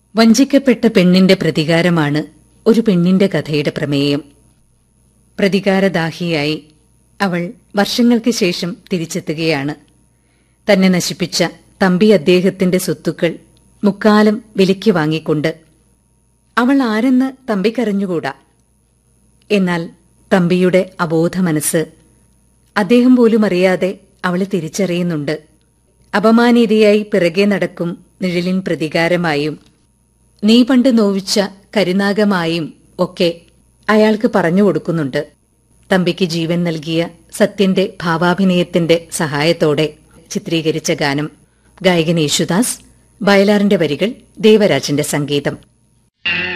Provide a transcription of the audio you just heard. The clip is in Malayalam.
വഞ്ചിക്കപ്പെട്ട പെണ്ണിന്റെ പ്രതികാരമാണ് ഒരു പെണ്ണിന്റെ കഥയുടെ പ്രമേയം പ്രതികാരദാഹിയായി അവൾ വർഷങ്ങൾക്ക് ശേഷം തിരിച്ചെത്തുകയാണ് തന്നെ നശിപ്പിച്ച തമ്പി അദ്ദേഹത്തിന്റെ സ്വത്തുക്കൾ മുക്കാലം വിലയ്ക്ക് വാങ്ങിക്കൊണ്ട് അവൾ ആരെന്ന് തമ്പിക്കറിഞ്ഞുകൂടാ എന്നാൽ തമ്പിയുടെ അബോധ മനസ്സ് അദ്ദേഹം പോലും അറിയാതെ അവളെ തിരിച്ചറിയുന്നുണ്ട് അപമാനീതയായി പിറകെ നടക്കും നിഴലിൻ പ്രതികാരമായും നീ പണ്ട് നോവിച്ച കരുനാഗമായും ഒക്കെ അയാൾക്ക് പറഞ്ഞു കൊടുക്കുന്നുണ്ട് തമ്പിക്ക് ജീവൻ നൽകിയ സത്യന്റെ ഭാവാഭിനയത്തിന്റെ സഹായത്തോടെ ചിത്രീകരിച്ച ഗാനം ഗായകൻ യേശുദാസ് വയലാറിന്റെ വരികൾ ദേവരാജന്റെ സംഗീതം